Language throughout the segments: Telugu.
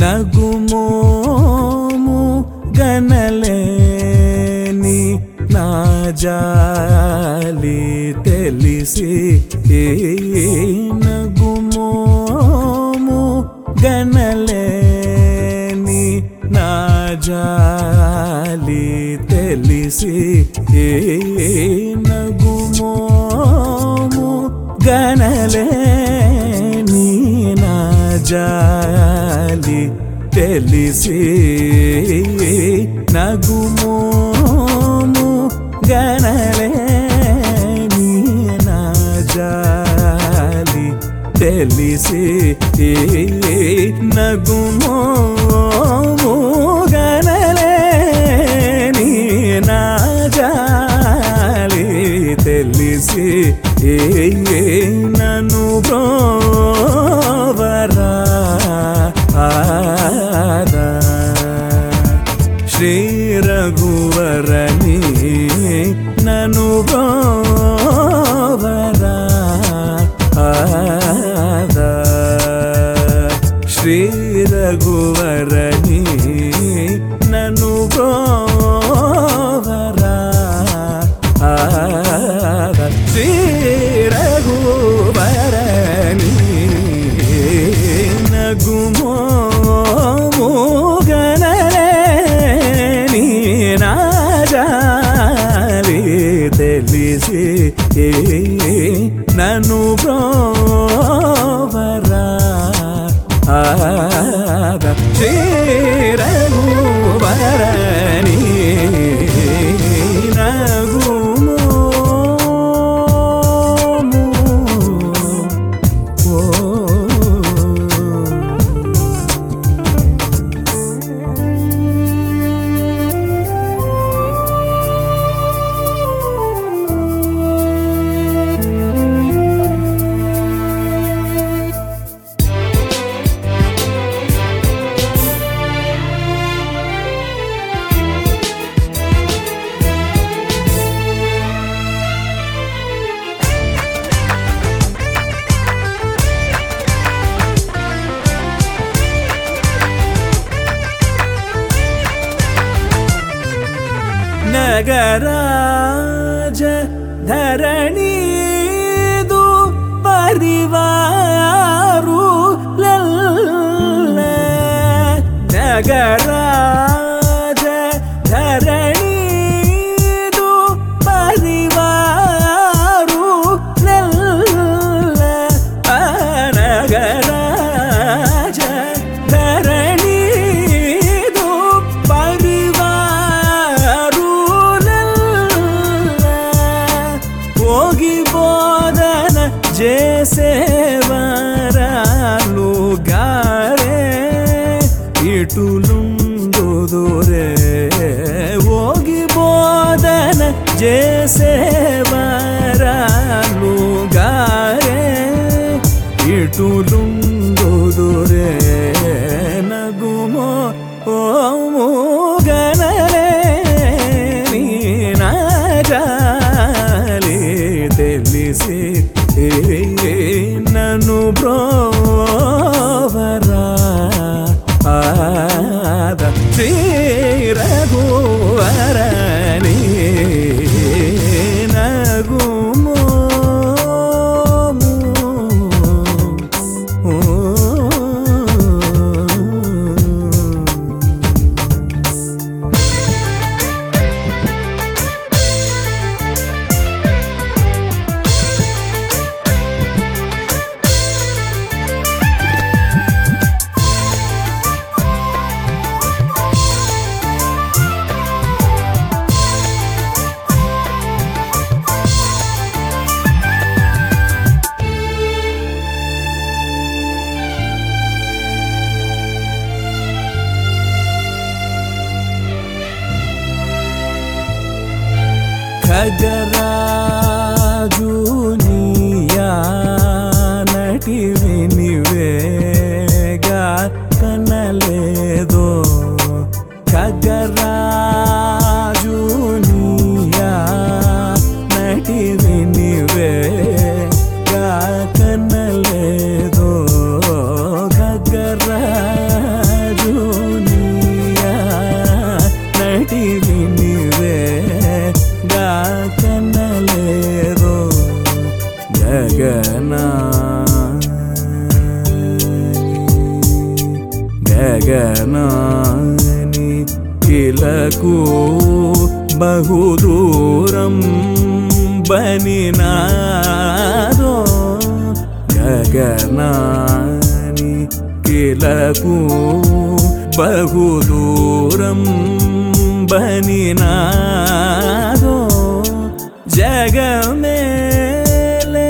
నగుమోము గనలేని నా జాలి తెలిసి నగుమోము గనలేని నా జాలి తెలిసి నగుమోము గనలేని నా జాలి తెలిసి నగుమోము గనలేని నా జాలి తెలిసి నగుమోము గనలేని నా జాలి తెలిసి నన్ను బ్రోవరా ఆదా శ్రీ రఘువరని నను బ్రోవరా ఆదా శ్రీ రఘువరని నను బ్రోవరా ఆదా శ్రీ రఘువరని నగుమో గనలేని నాజాలి తెలిసి నన్ను బ్రోవరా ఆద చీరగువరని నగుమో ನಗರಾಜ ಧರಣೀದು ಪರಿವಾರು ಲಲ್ಲ ನಗರಾಜ ಧರಣೀದು ಪರಿವಾರು ಲಲ್ಲ ಆ ನಗರಾಜ ಧರಣೀದು ಪರಿವಾರು ಹೋಗಿ ಬೋಧನ చేసేవారాలు గారే ఇటులుందుదురే ఓగి బోధన చేసేవారాలు గారే ఇటులుందుదురే నగుమో ఓము గనలేని నాజాలి తెలిసి నన్ను బ్రోవరా ఆద శ్రీరఘువరని గగనా గగనాని కిలకు బహుదూరం బనినాదో గగనాని కిలకు బహుదూరం బనినాదో జగమేలే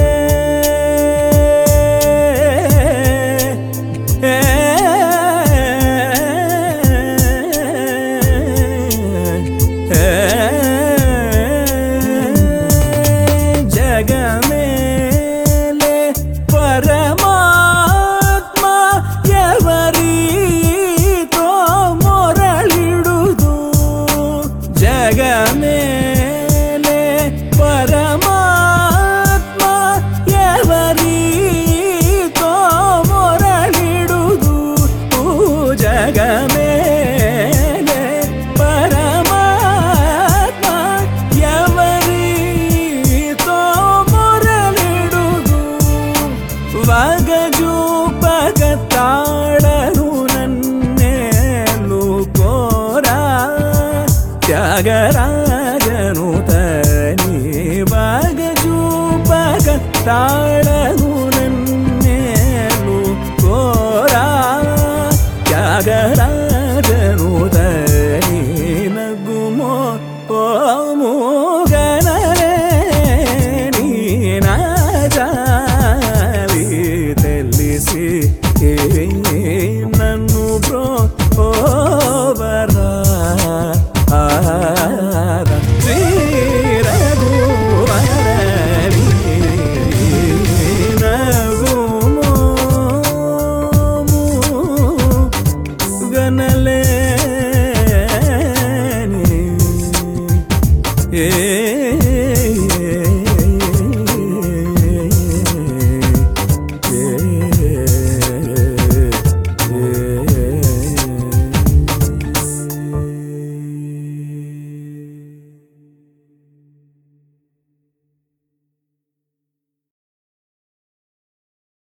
జగమేలే పరమాత్మ ఎవరితో మొరళిడుదు జగమేలే పరమాత్మ ఎవరితో మొరళిడుదు జగమేలే పరమాత్మ ఎవరితో మొరళిడుదు వగజూపగ తాడను నన్నేలు కోరా త్యాగరాజను తని వగజూపగ తాడను నన్నేలు కోరా త్యాగరాజను తని నగుమో ఓము గనరే నీ నాజాలి తెలిసి నన్ను బ్రో ఓవరా ఆర శ్రీ రఘువరని నగుమోము గనలేని ఏ